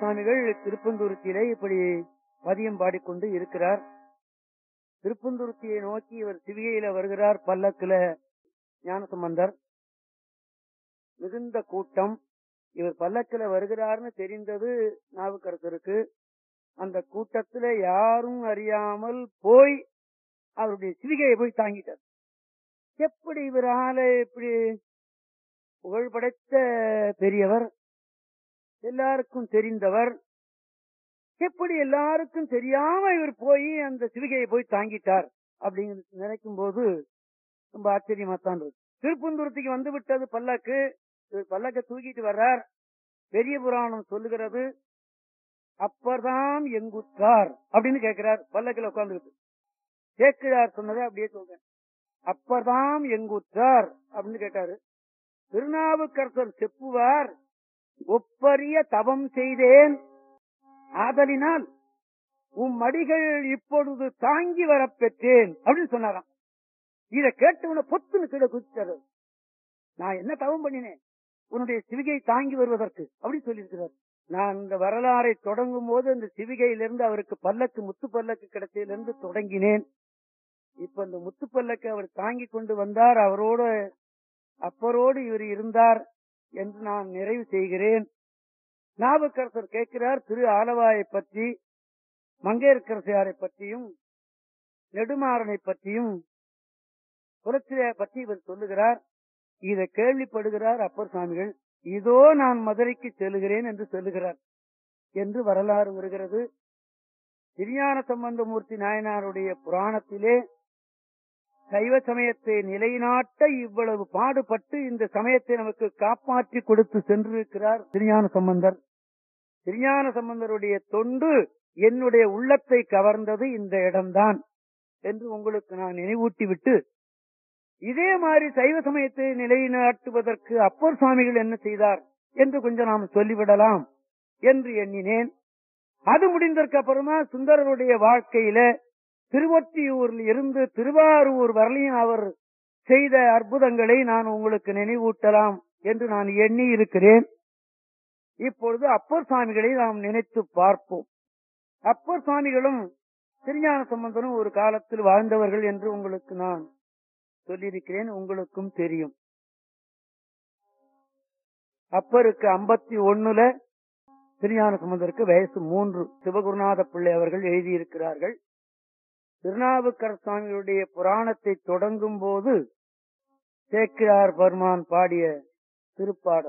சுவாமிகள் திருப்பந்துருத்தியிலே இப்படி பதியம் பாடிக்கொண்டு இருக்கிறார் திருப்பந்துருத்தியை நோக்கி இவர் சிவிகையில வருகிறார் பல்லக்குல ஞானசம்பந்தர் மிகுந்த கூட்டம் இவர் பல்லக்கில வருகிறார்னு தெரிந்தது நாவுக்கரசருக்கு அந்த கூட்டத்துல யாரும் அறியாமல் போய் அவருடைய சிவிகையை போய் தாங்கிட்டார் எப்படி இவரால இப்படி புகழ் படைத்த பெரியவர் எல்லாருக்கும் தெரிந்தவர் எப்படி எல்லாருக்கும் தெரியாம இவர் போய் அந்த சிவிகையை போய் தாங்கிட்டார் அப்படிங்கிறது நினைக்கும் போது ரொம்ப ஆச்சரியமா தான் இருக்கு திருப்பந்தூரத்துக்கு வந்து விட்டது பல்லக்கு இவர் பல்லக்க தூக்கிட்டு வர்றார் பெரிய புராணம் சொல்லுகிறது அப்பர்தாம் எங்குற்றார் அப்படின்னு கேட்கிறார் பல்லக்கில் உட்கார்ந்துகிட்டு சேக்கிழார் சொன்னதை அப்படியே சொல்றேன் அப்பர்தாம் எங்குற்றார் அப்படின்னு கேட்டாரு திருநாவுக்கரசர் செப்புவார் ஒப்பரிய தவம் செய்தேன் ஆதலினால் உம் மடிகள் இப்பொழுது தாங்கி வரப் பெற்றேன் அப்படின்னு சொன்னாராம் இத கேட்டவன பொத்துன்னு கீழே குதிச்சாரு நான் என்ன தவம் பண்ணினேன் உன்னுடைய சிவிகை தாங்கி வருவதற்கு அப்படின்னு சொல்லியிருக்கிறார் நான் இந்த வரலாறை தொடங்கும் போது அந்த சிவிகையிலிருந்து அவருக்கு பல்லக்கு முத்து பல்லக்கு கிடைச்சதிலிருந்து தொடங்கினேன் இப்ப இந்த முத்து பல்லக்கு அவர் தாங்கி கொண்டு வந்தார் அவரோடு அப்பரோடு இவர் இருந்தார் என்று நான் நிறைவு செய்கிறேன் நாவுக்கரசர் கேட்கிறார் திரு ஆலவாயை பற்றி மங்கையர்கரசியாரை பற்றியும் நெடுமாறனை பற்றியும் புரட்சியை பற்றி இவர் சொல்லுகிறார் இதை கேள்விப்படுகிறார் அப்பர் சுவாமிகள் இதோ நான் மதுரைக்கு செல்கிறேன் என்று சொல்லுகிறார் என்று வரலாறு வருகிறது திருஞான சம்பந்தமூர்த்தி நாயனாருடைய புராணத்திலே சைவ சமயத்தை நிலைநாட்ட இவ்வளவு பாடுபட்டு இந்த சமயத்தை நமக்கு காப்பாற்றி கொடுத்து சென்றிருக்கிறார் திருஞான சம்பந்தர் திருஞான சம்பந்தருடைய தொண்டு என்னுடைய உள்ளத்தை கவர்ந்தது இந்த இடம்தான் என்று உங்களுக்கு நான் நினைவூட்டி விட்டு இதே மாதிரி சைவ சமயத்தை நிலைநாட்டுவதற்கு அப்பர் சுவாமிகள் என்ன செய்தார் என்று கொஞ்சம் நாம் சொல்லிவிடலாம் என்று எண்ணினேன் அது முடிந்ததற்கு அப்புறமா சுந்தரருடைய வாழ்க்கையில திருவொற்றியூரில் இருந்து திருவாரூர் வரலையும் அவர் செய்த அற்புதங்களை நான் உங்களுக்கு நினைவூட்டலாம் என்று நான் எண்ணி இருக்கிறேன் இப்பொழுது அப்பர் சுவாமிகளை நாம் நினைத்து பார்ப்போம் அப்பர் சுவாமிகளும் திருஞான சம்பந்தனும் ஒரு காலத்தில் வாழ்ந்தவர்கள் என்று உங்களுக்கு நான் சொல்லியிருக்கிறேன் உங்களுக்கும் தெரியும் அப்பருக்கு ஐம்பத்தி ஒண்ணுல திருஞான சம்பந்தருக்கு வயசு மூன்று சிவகுருநாத பிள்ளை அவர்கள் எழுதியிருக்கிறார்கள் திருநாவுக்கர சுவாமிகளுடைய புராணத்தை தொடங்கும் போது சேக்கிரார் பர்மான் பாடிய திருப்பாடல்